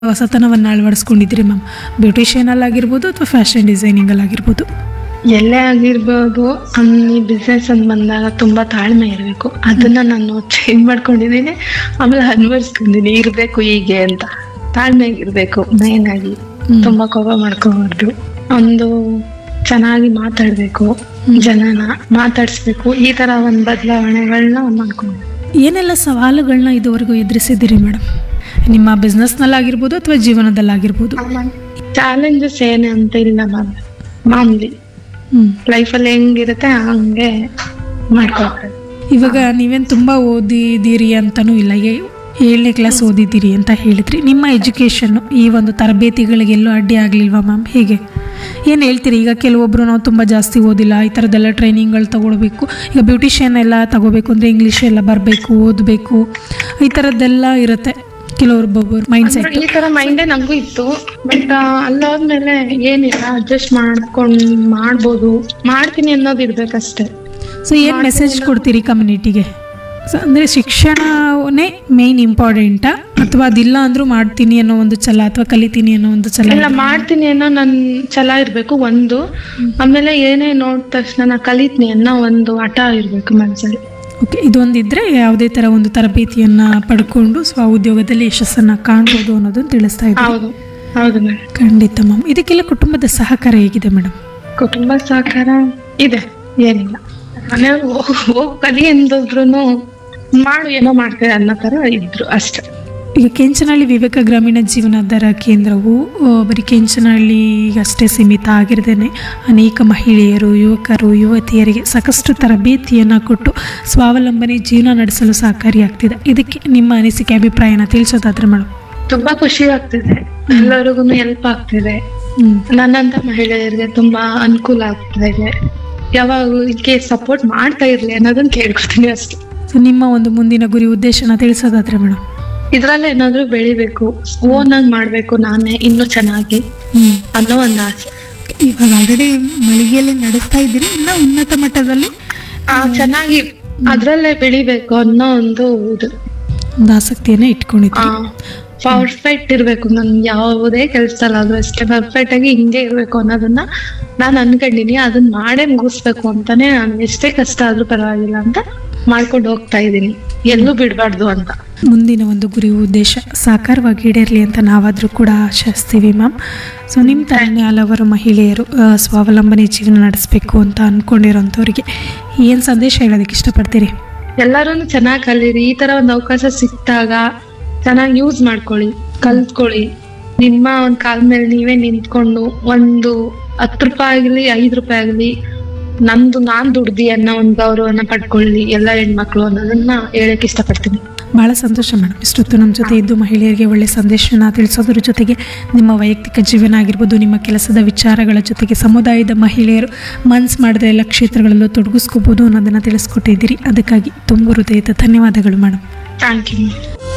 ಹೊಸತನವನ್ನು ಅಳವಡಿಸ್ಕೊಂಡಿದ್ದೀರಿ ma'am ಬ್ಯೂಟಿಷಿಯನಲ್ಲಿ ಆಗಿರ್ಬೋದು ಅಥವಾ fashion ಡಿಸೈನಿಂಗಲ್ಲಿ ಆಗಿರ್ಬೋದು ಎಲ್ಲೇ ಆಗಿರ್ಬೋದು ಈ ಬಿಸ್ನೆಸ್ ಅಂತ ಬಂದಾಗ ತುಂಬಾ ತಾಳ್ಮೆ ಇರಬೇಕು ಅದನ್ನ ನಾನು ಚೇಂಜ್ ಮಾಡ್ಕೊಂಡಿದ್ದೀನಿ ಆಮೇಲೆ ಅನ್ವರ್ಸ್ಕೊಂಡಿದ್ದೀನಿ ಇರ್ಬೇಕು ಹೀಗೆ ಅಂತ ತಾಳ್ಮೆ ಇರ್ಬೇಕು ಮೇನ್ ಆಗಿ ಹ್ಮ್. ತುಂಬಾ ಕೋಪ ಮಾಡ್ಕೋಬಾರ್ದು ಒಂದು ಚೆನ್ನಾಗಿ ಮಾತಾಡ್ಬೇಕು ಜನನ ಮಾತಾಡ್ಸ್ಬೇಕು ಈ ತರ ಒಂದ್ ಬದಲಾವಣೆಗಳನ್ನ ಮಾಡ್ಕೊಂಡು ಏನೆಲ್ಲ ಸವಾಲುಗಳನ್ನ ಇದುವರೆಗೂ ಎದುರಿಸಿದ್ದೀರಿ ಮೇಡಮ್ ನಿಮ್ಮ ಬಿಸ್ನೆಸ್ನಲ್ಲಾಗಿರ್ಬೋದು ಅಥವಾ ಜೀವನದಲ್ಲಾಗಿರ್ಬೋದು ಚಾಲೆಂಜಸ್ ಏನೇ ಅಂತ ಇಲ್ಲ ಮ್ಯಾಮ್ ಮಾಮೂಲಿ ಹ್ಞೂ ಲೈಫಲ್ಲಿ ಹೆಂಗಿರುತ್ತೆ ಹಂಗೆ ಮಾಡ್ಕೊಳ್ತಾರೆ ಇವಾಗ ನೀವೇನು ತುಂಬ ಓದಿದ್ದೀರಿ ಅಂತನೂ ಇಲ್ಲ ಏ- ಏಳನೇ ಕ್ಲಾಸ್ ಓದಿದ್ದೀರಿ ಅಂತ ಹೇಳಿದ್ರಿ ನಿಮ್ಮ ಎಜುಕೇಷನ್ನು ಈ ಒಂದು ತರಬೇತಿಗಳಿಗೆಲ್ಲೂ ಅಡ್ಡಿ ಆಗಲಿಲ್ವಾ ಮ್ಯಾಮ್ ಹೇಗೆ ಏನು ಹೇಳ್ತೀರಿ ಈಗ ಕೆಲವೊಬ್ಬರು ನಾವು ತುಂಬ ಜಾಸ್ತಿ ಓದಿಲ್ಲ ಈ ಥರದ್ದೆಲ್ಲ ಟ್ರೈನಿಂಗ್ಗಳು ತಗೊಳ್ಬೇಕು ಈಗ ಬ್ಯೂಟಿಷಿಯನ್ ಎಲ್ಲ ತಗೋಬೇಕು ಅಂದರೆ ಇಂಗ್ಲೀಷ್ ಎಲ್ಲ ಬರಬೇಕು ಓದಬೇಕು ಈ ಥರದ್ದೆಲ್ಲ ಇರುತ್ತೆ ಕೆಲವೊಬ್ಬೊಬ್ಬರು ಮೈಂಡ್ ಸೆಟ್ ಈ ತರ ಮೈಂಡೇ ನಂಗೂ ಇತ್ತು ಬಟ್ ಅಲ್ಲಾದ್ಮೇಲೆ ಏನಿಲ್ಲ ಅಡ್ಜಸ್ಟ್ ಮಾಡ್ಕೊಂಡ್ ಮಾಡ್ಬೋದು ಮಾಡ್ತೀನಿ ಅನ್ನೋದು ಇರ್ಬೇಕಷ್ಟೇ ಸೊ ಏನು ಮೆಸೇಜ್ ಕೊಡ್ತೀರಿ ಕಮ್ಯುನಿಟಿಗೆ ಸೊ ಅಂದರೆ ಶಿಕ್ಷಣನೇ ಮೇಯ್ನ್ ಇಂಪಾರ್ಟೆಂಟಾ ಅಥವಾ ಅದಿಲ್ಲ ಅಂದರೂ ಮಾಡ್ತೀನಿ ಅನ್ನೋ ಒಂದು ಛಲ ಅಥವಾ ಕಲಿತೀನಿ ಅನ್ನೋ ಒಂದು ಛಲ ಎಲ್ಲ ಮಾಡ್ತೀನಿ ಅನ್ನೋ ನನ್ ಛಲ ಇರ್ಬೇಕು ಒಂದು ಆಮೇಲೆ ಏನೇ ನೋಡಿದ ತಕ್ಷಣ ನಾ ಕಲಿತೀನಿ ಅನ್ನೋ ಒಂದು ಹಠ ಇರ್ಬೇಕು ಮನ್ಸಲ್ಲಿ ಓಕೆ ಇದೊಂದಿದ್ರೆ ಯಾವುದೇ ಥರ ಒಂದು ತರಬೇತಿಯನ್ನು ಪಡ್ಕೊಂಡು ಸ್ವ ಉದ್ಯೋಗದಲ್ಲಿ ಯಶಸ್ಸನ್ನು ಕಾಣ್ಬೋದು ಅನ್ನೋದನ್ನು ತಿಳಿಸ್ತಾ ಇದ್ದೀನಿ ಹೌದು ಹೌದು ಮೇಡಮ್ ಖಂಡಿತ ಮ್ಯಾಮ್ ಇದಕ್ಕೆಲ್ಲ ಕುಟುಂಬದ ಸಹಕಾರ ಹೇಗಿದೆ ಮೇಡಮ್ ಕುಟುಂಬ ಸಹಕಾರ ಇದೆ ಏನಿಲ್ಲ ಮನೆಯವ್ರು ಹೋಗ್ ಹೋಗ್ ಕಲಿ ಎಂದಿದ್ರು ಮಾಡು ಏನೋ ಮಾಡ್ತೇವೆ ಅನ್ನೋ ತರ ಇದ್ರು ಅಷ್ಟೇ ಈಗ ಕೆಂಚನಹಳ್ಳಿ ವಿವೇಕ ಗ್ರಾಮೀಣ ಜೀವನಾಧಾರ ಕೇಂದ್ರವು ಆ, ಬರೀ ಕೆಂಚನಹಳ್ಳಿಗಷ್ಟೇ ಸೀಮಿತ ಆಗಿರದೇನೆ ಅನೇಕ ಮಹಿಳೆಯರು ಯುವಕರು ಯುವತಿಯರಿಗೆ ಸಾಕಷ್ಟು ತರಬೇತಿಯನ್ನು ಕೊಟ್ಟು ಸ್ವಾವಲಂಬನೆ ಜೀವನ ನಡೆಸಲು ಸಹಕಾರಿಯಾಗ್ತಿದೆ ಇದಕ್ಕೆ ನಿಮ್ಮ ಅನಿಸಿಕೆ ಅಭಿಪ್ರಾಯನ ತಿಳಿಸೋದಾದ್ರೆ ಮೇಡಮ್ ತುಂಬಾ ಖುಷಿ ಆಗ್ತಿದೆ ಎಲ್ಲರಿಗೂ ಹೆಲ್ಪ್ ಆಗ್ತಿದೆ ಹ್ಞೂ ನನ್ನಂತ ಮಹಿಳೆಯರಿಗೆ ತುಂಬಾ ಅನುಕೂಲ ಆಗ್ತಾ ಇದೆ ಯಾವಾಗ ಇದಕ್ಕೆ ಸಪೋರ್ಟ್ ಮಾಡ್ತಾ ಇರ್ಲಿ ಅನ್ನೋದನ್ನ ಕೇಳ್ಕೊತೀನಿ ಅಷ್ಟೇ ಸೊ ನಿಮ್ಮ ಒಂದು ಮುಂದಿನ ಗುರಿ ಉದ್ದೇಶನ ತಿಳಿಸೋದಾದ್ರೆ ಮೇಡಮ್ ಇದ್ರಲ್ಲಿ ಏನಾದ್ರೂ ಬೆಳಿಬೇಕು ಓನ್ ಆಗಿ ಮಾಡ್ಬೇಕು ನಾನೇ ಇನ್ನೂ ಚೆನ್ನಾಗಿ ಹ್ಞೂ ಅನ್ನೋ ಒಂದು ಆಸೆ ಇವಾಗ ಆಲ್ರೆಡಿ ಮಳಿಗೆಯಲ್ಲಿ ನಡೆಸ್ತಾ ಇದ್ದೀರಿ ಇನ್ನು ಉನ್ನತ ಮಟ್ಟದಲ್ಲಿ ಆ ಚೆನ್ನಾಗಿ ಅದ್ರಲ್ಲೇ ಬೆಳಿಬೇಕು ಅನ್ನೋ ಒಂದು ಇದು ಒಂದು ಆಸಕ್ತಿಯನ್ನು ಇಟ್ಕೊಂಡಿದ್ದೀರಿ ಪರ್ಫೆಕ್ಟ್ ಇರ್ಬೇಕು ನನ್ ಯಾವುದೇ ಕೆಲ್ಸದಲ್ಲಾದ್ರೂ ಅಷ್ಟೇ ಪರ್ಫೆಕ್ಟ್ ಆಗಿ ಹಿಂಗೆ ಇರ್ಬೇಕು ಅನ್ನೋದನ್ನ ನಾನು ಅನ್ಕೊಂಡಿನಿ ಅದನ್ನ ಮಾಡೇ ಮುಗಿಸ್ಬೇಕು ಅಂತಾನೆ ನಾನು ಎಷ್ಟೇ ಕಷ್ಟ ಆದ್ರೂ ಪರವಾಗಿಲ್ಲ ಅಂತ ಮಾಡ್ಕೊಂಡು ಹೋಗ್ತಾ ಇದೀನಿ ಎಲ್ಲೂ ಬಿಡ್ಬಾರ್ದು ಅಂತ ಮುಂದಿನ ಒಂದು ಗುರಿ ಉದ್ದೇಶ ಸಾಕಾರವಾಗಿ ಈಡೇರಲಿ ಅಂತ ನಾವಾದರೂ ಕೂಡ ಆಶಿಸ್ತೀವಿ ಮ್ಯಾಮ್ ಸೊ ನಿಮ್ಮ ಥರನೇ ಹಲವಾರು ಮಹಿಳೆಯರು ಆ, ಸ್ವಾವಲಂಬನೆ ಜೀವನ ನಡೆಸಬೇಕು ಅಂತ ಅಂದ್ಕೊಂಡಿರೋಂಥವ್ರಿಗೆ ಏನು ಸಂದೇಶ ಹೇಳೋದಕ್ಕೆ ಇಷ್ಟಪಡ್ತೀರಿ ಎಲ್ಲರೂ ಚೆನ್ನಾಗಿ ಕಲೀರಿ ಈ ತರ ಒಂದು ಅವಕಾಶ ಸಿಕ್ತಾಗ ಚೆನ್ನಾಗಿ ಯೂಸ್ ಮಾಡ್ಕೊಳ್ಳಿ ಕಲ್ತ್ಕೊಳ್ಳಿ ನಿಮ್ಮ ಒಂದ್ ಕಾಲ್ ಮೇಲೆ ನೀವೇ ನಿಂತ್ಕೊಂಡು ಒಂದು ಹತ್ತು ರೂಪಾಯಿ ಆಗ್ಲಿ ಐದ್ ರೂಪಾಯಿ ಆಗ್ಲಿ ನಂದು ನಾನ್ ದುಡ್ದಿ ಅನ್ನೋ ಒಂದು ಗೌರವನ ಪಡ್ಕೊಳ್ಳಿ ಎಲ್ಲ ಹೆಣ್ಮಕ್ಳು ಅನ್ನೋದನ್ನ ಹೇಳಕ್ ಇಷ್ಟಪಡ್ತೀನಿ ಭಾಳ ಸಂತೋಷ ಮೇಡಮ್ ಇಷ್ಟೊತ್ತು ನಮ್ಮ ಜೊತೆ ಇದ್ದು ಮಹಿಳೆಯರಿಗೆ ಒಳ್ಳೆ ಸಂದೇಶನ ತಿಳಿಸೋದ್ರ ಜೊತೆಗೆ ನಿಮ್ಮ ವೈಯಕ್ತಿಕ ಜೀವನ ಆಗಿರ್ಬೋದು ನಿಮ್ಮ ಕೆಲಸದ ವಿಚಾರಗಳ ಜೊತೆಗೆ ಸಮುದಾಯದ ಮಹಿಳೆಯರು ಮನ್ಸು ಮಾಡಿದ್ರೆ ಎಲ್ಲ ಕ್ಷೇತ್ರಗಳಲ್ಲೂ ತೊಡಗಿಸ್ಕೋಬೋದು ಅನ್ನೋದನ್ನು ತಿಳಿಸ್ಕೊಟ್ಟಿದ್ದೀರಿ ಅದಕ್ಕಾಗಿ ತುಂಬ ಹೃದಯದ ಧನ್ಯವಾದಗಳು ಮೇಡಮ್ ಥ್ಯಾಂಕ್ ಯು